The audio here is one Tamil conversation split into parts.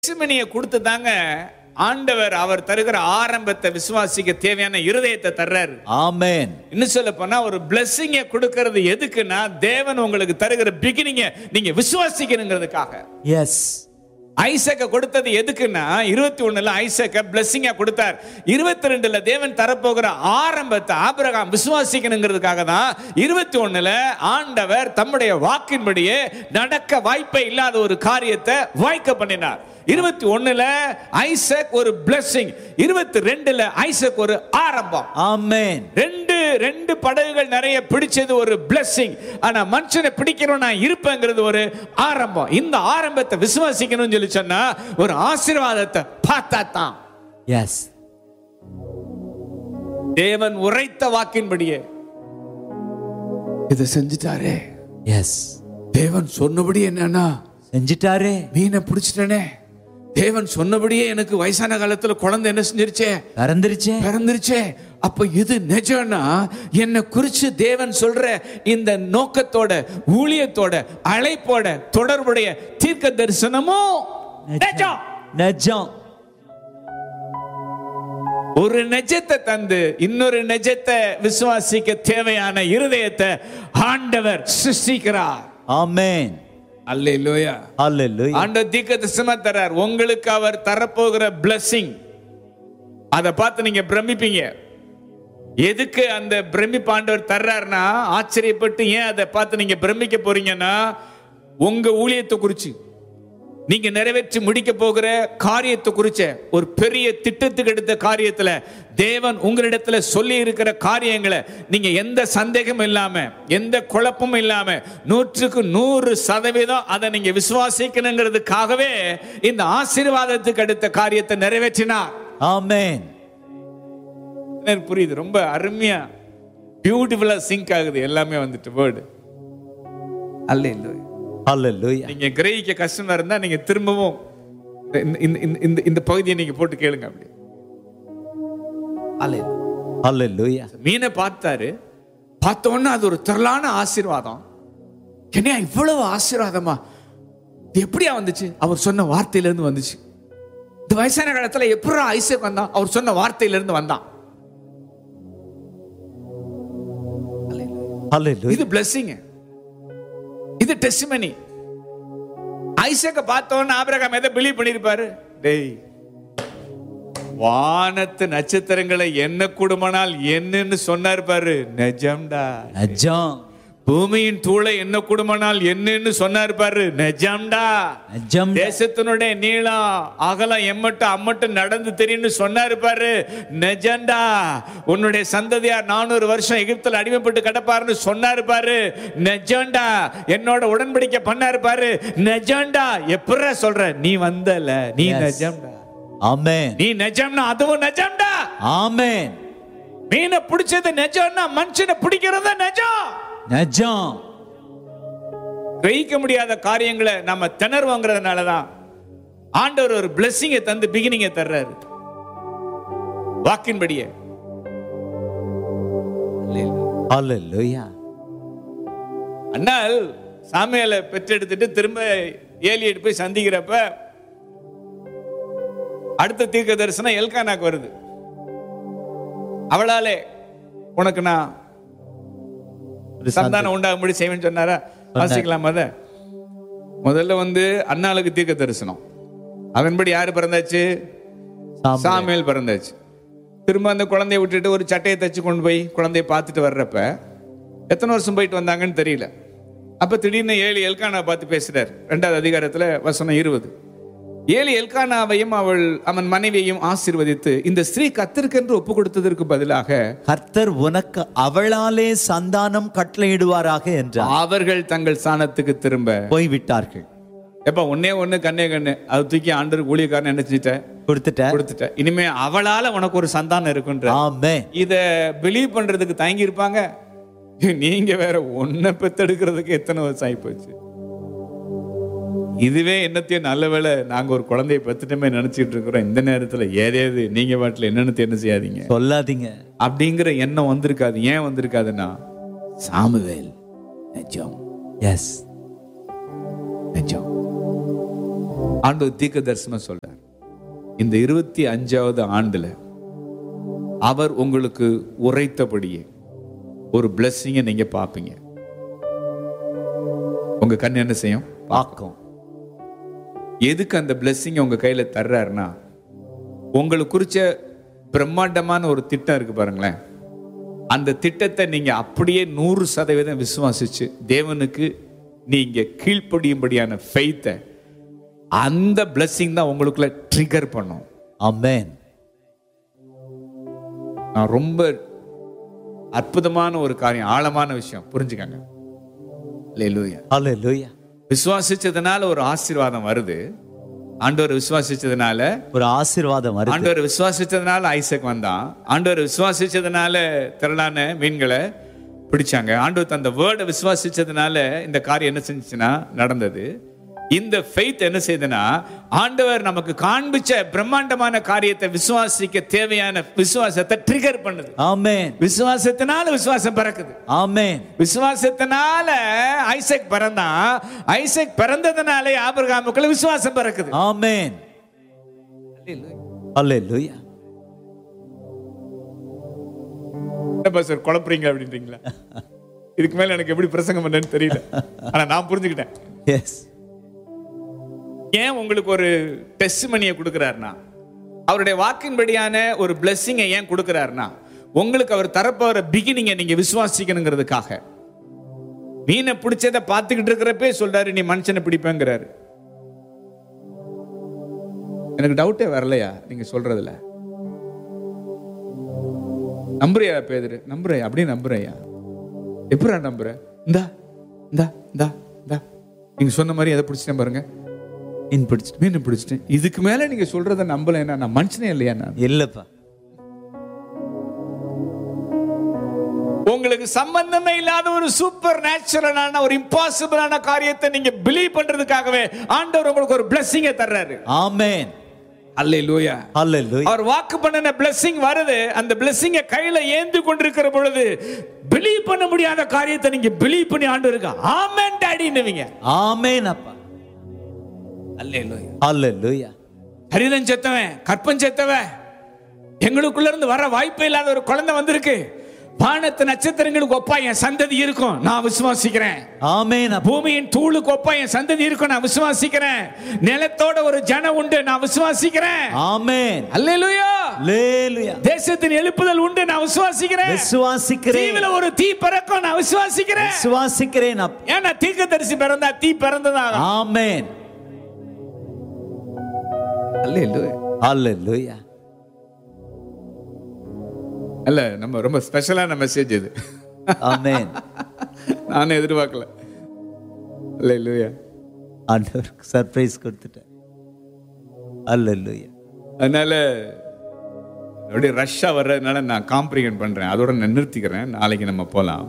டெஸ்டிமனியை கொடுத்து தாங்க ஆண்டவர் அவர் தருகிற ஆரம்பத்தை விசுவாசிக்க தேவையான இருதயத்தை தர்றாரு Amen. இன்னும் சொல்ல போனா ஒரு பிளெஸ்ஸிங்க கொடுக்கிறது எதுக்குன்னா தேவன் உங்களுக்கு தருகிற பிகினிங்க நீங்க விசுவாசிக்கணுங்கிறதுக்காக Yes. ஐசக்க கொடுத்தது எதுக்குன்னா இருபத்தி ஒண்ணுல ஐசக்க பிளெஸ்ஸிங்கா கொடுத்தார் இருபத்தி ரெண்டுல தேவன் தரப்போகிற ஆரம்பத்தை ஆபிரகாம் விசுவாசிக்கணுங்கிறதுக்காக தான் இருபத்தி ஒண்ணுல ஆண்டவர் தம்முடைய வாக்கின்படியே நடக்க வாய்ப்பே இல்லாத ஒரு காரியத்தை வாய்க்க பண்ணினார் இருபத்தி ஒண்ணுல ஐசக் ஒரு பிளெஸ்ஸிங் இருபத்தி ரெண்டுல ஐசக் ஒரு ஆரம்பம் Amen. ரெண்டு ரெண்டு படகுகள் நிறைய பிடிச்சது ஒரு blessing ஆனா மனுஷனை பிடிக்கிறவன் நான் இருப்பேங்கிறது ஒரு ஆரம்பம் இந்த ஆரம்பத்தை விசுவாசிக்கணும்னு சொல்லி சொன்னா ஒரு ஆசீர்வாதத்தை பார்த்தா தான் Yes. தேவன் உரைத்த வாக்கின்படியே இதை செஞ்சுட்டாரே Yes. தேவன் சொன்னபடி என்னன்னா செஞ்சிட்டாரே மீனை பிடிச்சிட்டனே தேவன் சொன்னபடியே எனக்கு வயசான காலத்துல குழந்தை என்ன செஞ்சிருச்சே பறந்துருச்சே பிறந்துருச்சே அப்ப இது நிஜம்னா என்னை குறிச்சு தேவன் சொல்ற இந்த நோக்கத்தோட ஊழியத்தோட அழைப்போட தொடர்புடைய தீர்க்க தரிசனமும் நிஜம் நஜம் ஒரு நெஜத்தை தந்து இன்னொரு நெஜத்தை விசுவாசிக்க தேவையான இருதயத்தை ஆண்டவர் சிருஷ்டிக்கிறார் Amen. அல்லேலூயா Hallelujah. ஆண்டவர் தீர்க்க தரிசனமா தர்றார் உங்களுக்கு அவர் தரப்போகிற blessing அதை பார்த்து நீங்க பிரமிப்பீங்க எதுக்கு அந்த பிரமிப்பு ஆண்டவர் தர்றாருன்னா ஆச்சரியப்பட்டு ஏன் அதை பார்த்து நீங்க பிரமிக்க போறீங்கன்னா உங்க ஊழியத்தை குறிச்சு நீங்க நிறைவேற்றி முடிக்க போகிற காரியத்தை குறிச்ச ஒரு பெரிய திட்டத்துக்கு எடுத்த காரியத்துல தேவன் உங்களிடத்துல சொல்லி இருக்கிற காரியங்களை நீங்க எந்த சந்தேகமும் இல்லாம எந்த குழப்பமும் இல்லாம நூற்றுக்கு நூறு சதவீதம் அதை நீங்க விசுவாசிக்கணுங்கிறதுக்காகவே இந்த ஆசீர்வாதத்துக்கு அடுத்த காரியத்தை நிறைவேற்றினார் Amen. எனக்கு புரியுது ரொம்ப அருமையா பியூட்டிஃபுல்லா சிங்க் ஆகுது எல்லாமே வந்துட்டு வேர்டு அல்ல இல்லை Hallelujah. நீங்க கிரகிக்க கஷ்டமா இருந்தா நீங்க திரும்பவும் இந்த- இந்த- இந்த- இந்த இந்த பகுதியை நீங்க போட்டு கேளுங்க அப்படி அல்ல Hallelujah. மீனை பார்த்தாரு பார்த்த உடனே அது ஒரு திரளான ஆசீர்வாதம் என்னையா இவ்வளவு ஆசீர்வாதமா இது எப்படியா வந்துச்சு அவர் சொன்ன வார்த்தையில இருந்து வந்துச்சு இந்த வயசான காலத்துல எப்படா ஐசக் வந்தான் அவர் சொன்ன வார்த்தையில இருந்து வந்தான் Hallelujah. இது பிளஸ்ஸிங் இது டெஸ்டிமனி ஐசக்க பார்த்தோன்னு ஆபிரகாம் எதை பிலீவ் பண்ணிருப்பாரு டேய் வானத்து நட்சத்திரங்களை என்ன கூடுமானால் என்னன்னு சொன்னார் பாரு நிஜம்டா நஜம் பூமியின் தூளை என்ன கூடுமானால் என்னன்னு சொன்னார் பாரு நிஜம்டா நஜம் தேசத்தினுடைய நீளம் அகலம் எம்மட்டும் அம்மட்டும் நடந்து தெரியும்னு சொன்னாரு பாரு நெஜண்டா உன்னுடைய சந்ததியார் நானூறு வருஷம் எகிப்தில் அடிமைப்பட்டு கிடப்பாருன்னு சொன்னாரு பாரு நெஜண்டா என்னோட உடன்படிக்கை பண்ணாரு பாரு நெஜண்டா எப்படிடா சொல்ற நீ வந்தல நீ Yes. நெஜம்டா Amen. நீ நெஜம்னா அதுவும் நெஜம்டா Amen. மீனை பிடிச்சது நெஜம்னா மனுஷனை பிடிக்கிறது நெஜம் நஜம் கிரகிக்க முடியாத காரியங்களை நம்ம திணறுவோங்கிறதுனால தான் ஆண்டவர் ஒரு பிளெஸ்ஸிங்கை தந்து பிகினிங்கை தர்றாரு வாக்கின்படியே Hallelujah. அண்ணால் சாமியால பெற்றெடுத்துட்டு திரும்ப ஏலியிட்டு போய் சந்திக்கிறப்ப அடுத்த தீர்க்க தரிசனம் எல்கானாக்கு வருது அவளாலே உனக்கு நான் ஒரு சந்தானம் உண்டாகும்படி செய்வேன்னு சொன்னாரா வாசிக்கலாம் அத முதல்ல வந்து அண்ணாளுக்கு தீர்க்க தரிசனம் அதன்படி யாரு பிறந்தாச்சு சாமுவேல். சாமுவேல் பிறந்தாச்சு திரும்ப அந்த குழந்தைய விட்டுட்டு ஒரு சட்டையை தச்சு கொண்டு போய் குழந்தைய பார்த்துட்டு வர்றப்ப எத்தனை வருஷம் போயிட்டு வந்தாங்கன்னு தெரியல அப்ப திடீர்னு ஏழு எல்கானா பார்த்து பேசுறார் ரெண்டாவது அதிகாரத்துல வசனம் இருபது ஏழு எல்கானாவையும் அவள் அவன் மனைவியையும் ஆசீர்வதித்து இந்த ஸ்திரீ கத்திருக்கென்று ஒப்பு கொடுத்ததற்கு பதிலாக கர்த்தர் உனக்கு அவளாலே சந்தானம் கட்டளையிடுவாராக என்றார் அவர்கள் தங்கள் ஸ்தானத்துக்கு திரும்ப போய்விட்டார்கள் எப்ப ஒன்னே ஒண்ணு கண்ணே கண்ணு அது தூக்கி ஆண்டருக்கு ஊழியக்காரன் நினைச்சிட்ட கொடுத்துட்ட கொடுத்துட்ட இனிமே அவளால உனக்கு ஒரு சந்தானம் இருக்குன்ற ஆமே இத பிலீவ் பண்றதுக்கு தயங்கி இருப்பாங்க நீங்க வேற ஒன்ன பெத்தெடுக்கிறதுக்கு எத்தனை வருஷம் ஆகி போச்சு இதுவே என்னத்தையும் நல்ல வேளை நாங்க ஒரு குழந்தைய பெத்துட்டமே நினைச்சிட்டு இருக்கிறோம் இந்த நேரத்துல ஏதேது நீங்க பாட்டுல என்னென்னு என்ன செய்யாதீங்க சொல்லாதீங்க அப்படிங்கிற எண்ணம் வந்திருக்காது ஏன் வந்திருக்காதுன்னா சாமுவேல் நிஜம் எஸ் நிஜம் ஆண்டவர் தீர்க்க தரிசனம் சொல்றார் இந்த இருபத்தி அஞ்சாவது ஆண்டுல அவர் உங்களுக்கு உரைத்தபடியே ஒரு பிளஸ்ஸிங்கை நீங்க பார்ப்பீங்க உங்க கண் என்ன செய்யும் பார்க்கும் எதுக்கு அந்த பிளெஸ்ஸிங் உங்க கையில தர்றாருன்னா உங்களுக்கு குறிச்ச பிரம்மாண்டமான ஒரு திட்டம் இருக்கு பாருங்களேன் அந்த திட்டத்தை நீங்க அப்படியே நூறு சதவீதம் விசுவாசிச்சு தேவனுக்கு நீங்க கீழ்ப்படியும்படியான ஃபெய்த்தை அந்த பிளெஸ்ஸிங் தான் உங்களுக்குள்ள ட்ரிகர் பண்ணும் ஆமென் நான் ரொம்ப அற்புதமான ஒரு காரியம் ஆழமான விஷயம் புரிஞ்சுக்கங்க அல்லேலூயா ஹalleluya விசுவாசிச்சதுனால ஒரு ஆசீர்வாதம் வருது ஆண்டவர் விசுவாசிச்சதுனால ஒரு ஆசீர்வாதம் வருது ஆண்டவர் விசுவாசிச்சதுனால ஐசக் வந்தான் ஆண்டவர் விசுவாசிச்சதுனால திரளான மீன்களை பிடிச்சாங்க ஆண்டவர் தந்த வேர்டை விசுவாசிச்சதுனால இந்த காரியம் என்ன செஞ்சுச்சுன்னா நடந்தது இந்த ஃபெய்த் என்ன செய்யுதுன்னா ஆண்டவர் நமக்கு காண்பிச்ச பிரம்மாண்டமான காரியத்தை விசுவாசிக்க தேவையான விசுவாசத்தை ட்ரிகர் பண்ணுது ஆமென் விசுவாசத்தினால விசுவாசம் பிறக்குது ஆமென் விசுவாசத்தினால ஐசக் பிறந்தான் ஐசக் பிறந்ததுனாலே ஆபிரகாமுக்குள்ள விசுவாசம் பிறக்குது ஆமென் ஹalleluya என்ன சார் குழப்புறீங்க அப்படின்றீங்களா இதுக்கு மேல எனக்கு எப்படி பிரசங்கம் பண்ணேன்னு தெரியல ஆனா நான் புரிஞ்சுக்கிட்டேன் எஸ் ஏன் உங்களுக்கு ஒரு டெஸ்ட் மணியை கொடுக்குறாருனா அவருடைய வாக்கின்படியான ஒரு பிளெஸ்ஸிங்கை ஏன் கொடுக்குறாருனா உங்களுக்கு அவர் தரப்போற பிகினிங்கை நீங்க விசுவாசிக்கணுங்கிறதுக்காக மீனை பிடிச்சதை பார்த்துக்கிட்டு இருக்கிறப்பே சொல்றாரு நீ மனுஷனை பிடிப்பேங்கிறாரு எனக்கு டவுட்டே வரலையா நீங்க சொல்றதுல நம்புறியா பேதரு நம்புறையா அப்படியே நம்புறையா எப்படா நம்புற இந்தா இந்தா இந்தா இந்தா நீங்க சொன்ன மாதிரி எதை பிடிச்சிட்டேன் பாருங்க இன் பிடிச்சிட்டு மீன் பிடிச்சிட்டேன் இதுக்கு மேல நீங்க சொல்றத நம்பலைன்னா நான் மனுஷனே இல்லையா நான் இல்லப்பா உங்களுக்கு சம்பந்தமே இல்லாத ஒரு சூப்பர் நேச்சுரலான ஒரு இம்பாசிபிளான காரியத்தை நீங்க பிலீவ் பண்றதுக்காகவே ஆண்டவர் உங்களுக்கு ஒரு பிளெஸிங்கை தர்றாரு ஆமென் அல்லேலூயா ஹalleluya அவர் வாக்கு பண்ணின blessing வருது அந்த blessing-அ கையில ஏந்தி கொண்டிருக்கிற பொழுது பிலீவ் பண்ண முடியாத காரியத்தை நீங்க பிலீவ் பண்ணி ஆண்டு இருக்க ஆமென் டாடின்னுவீங்க ஆமென் அப்பா அல்லேலூயா ஹalleluya ஹரிதன் செத்தவன் கற்பன் செத்தவன் எங்களுக்குள்ள இருந்து வர வாய்ப்பே இல்லாத ஒரு குழந்தை வந்திருக்கு வானத்து நட்சத்திரங்களுக்கு ஒப்பா என் சந்ததி இருக்கும் நான் விசுவாசிக்கிறேன் ஆமென் அப்பா பூமியின் தூளுக்கு ஒப்பா என் சந்ததி இருக்கும் நான் விசுவாசிக்கிறேன் நிலத்தோட ஒரு ஜனம் உண்டு நான் விசுவாசிக்கிறேன் ஆமென் அல்லேலூயா ஹalleluya தேசத்தின் எழுப்புதல் உண்டு நான் விசுவாசிக்கிறேன் விசுவாசிக்கிறேன் தீவில ஒரு தீ பிறக்கும் நான் விசுவாசிக்கிறேன் விசுவாசிக்கிறேன் அப்பா ஏன்னா தீர்க்கதரிசி பிறந்தா தீ பிறந்ததாக ஆமென் அல்லேலூயா ஹalleluya அல்ல நம்ம ரொம்ப ஸ்பெஷலான மெசேஜ் இது ஆமென் நானும் எதிர்பார்க்கல அல்லேலூயா ஆண்டவருக்கு சர்ப்ரைஸ் கொடுத்துட்டேன் ஹalleluya அதனால அப்படியே ரஷ்ஷா வர்றதுனால நான் காம்ப்ரிஹெண்ட் பண்றேன் அதோட நான் நிறுத்திக்கிறேன் நாளைக்கு நம்ம போலாம்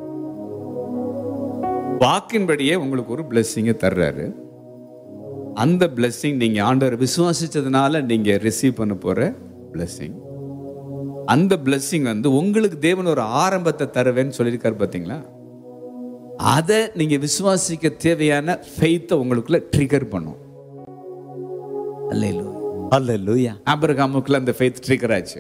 வாக்கின்படியே உங்களுக்கு ஒரு பிளெஸ்ஸிங்கை தர்றாரு அந்த blessing நீங்க ஆண்டவர் விசுவாசிச்சதுனால நீங்க ரிசீவ் பண்ண போற blessing அந்த blessing வந்து உங்களுக்கு தேவன் ஒரு ஆரம்பத்தை தருவேன்னு சொல்லியிருக்காரு பார்த்தீங்களா அதை நீங்க விசுவாசிக்க தேவையான ஃபெய்த்தை உங்களுக்குள்ள ட்ரிகர் பண்ணும் அல்லேலூயா ஹalleluya ஆபிரகாமுக்குள்ள அந்த ஃபெய்த் ட்ரிகர் ஆச்சு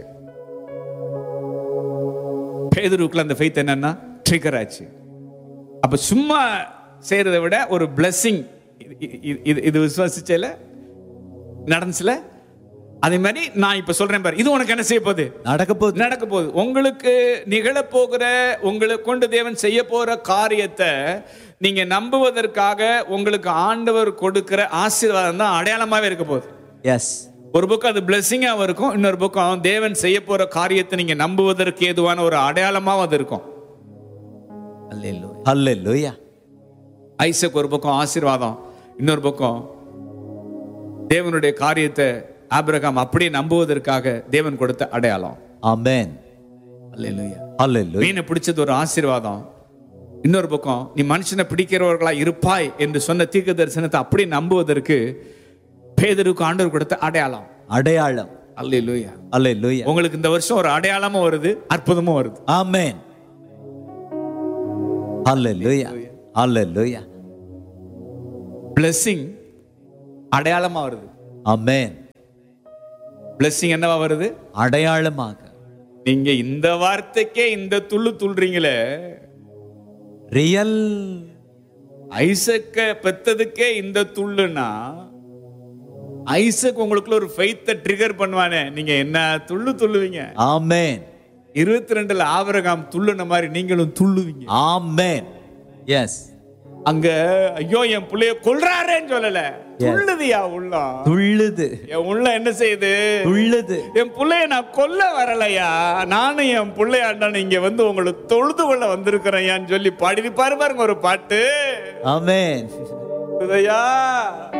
பேதுருக்குள்ள அந்த ஃபெய்த் என்னன்னா ட்ரிகர் ஆச்சு அப்ப சும்மா செய்யறதை விட ஒரு blessing இது- இது- இது இது விசுவாசிச்சல நடந்துச்சுல அதே மாதிரி நான் இப்ப சொல்றேன் பாரு இது உனக்கு என்ன செய்ய போகுது நடக்க போகுது நடக்க போகுது உங்களுக்கு நிகழப் போகிற உங்களுக்கு கொண்டு தேவன் செய்ய போற காரியத்தை நீங்க நம்புவதற்காக உங்களுக்கு ஆண்டவர் கொடுக்கிற ஆசீர்வாதம் தான் அடையாளமாவே இருக்க போகுது எஸ் ஒரு பக்கம் அது பிளெஸிங்காகவும் இருக்கும் இன்னொரு பக்கம் தேவன் செய்ய போற காரியத்தை நீங்க நம்புவதற்கு ஏதுவான ஒரு அடையாளமாகவும் அது இருக்கும் ஹalleluya ஐசக் ஒரு பக்கம் ஆசீர்வாதம் இன்னொரு பக்கம் தேவனுடைய காரியத்தை ஆபிரகாம் அப்படியே நம்புவதற்காக தேவன் கொடுத்த அடையாளம் ஆமென் அல்லேலூயா ஹalleluya மீனை பிடிச்சது ஒரு ஆசீர்வாதம் இன்னொரு பக்கம் நீ மனுஷனை பிடிக்கிறவர்களா இருப்பாய் என்று சொன்ன தீர்க்க தரிசனத்தை அப்படியே நம்புவதற்கு பேதருக்கு ஆண்டவர் கொடுத்த அடையாளம் அடையாளம் அல்லேலூயா ஹalleluya உங்களுக்கு இந்த வருஷம் ஒரு அடையாளமும் வருது அற்புதமும் வருது ஆமென் ஹalleluya ஹalleluya blessing அடையாளமா வருது ஆமென் பிளஸ்ஸிங் என்னவா வருது அடையாளமாக நீங்க இந்த வார்த்தைக்கே இந்த துள்ளு துள்றீங்களே ரியல் ஐசக்க பெத்ததுக்கே இந்த துள்ளுனா ஐசக் உங்களுக்குள்ள ஒரு ஃபெய்த்தை ட்ரிகர் பண்ணுவானே நீங்க என்ன துள்ளு துள்ளுவீங்க ஆமென் இருபத்தி ரெண்டுல ஆபரகாம் துள்ளுன மாதிரி நீங்களும் துள்ளுவீங்க ஆமென் எஸ் அங்க ஐயோ என் புள்ளைய கொல்றாரேன்னு சொல்லல துள்ளுதியா உள்ளம் துள்ளுது என் உள்ள என்ன செய்யுது துள்ளுது என் புள்ளைய நான் கொல்ல வரலையா நானும் என் பிள்ளையாண்டான இங்க வந்து உங்களை தொழுது கொள்ள வந்திருக்கிறேன் சொல்லி பாடி பாரு பாருங்க ஒரு பாட்டு ஆமென் உதயா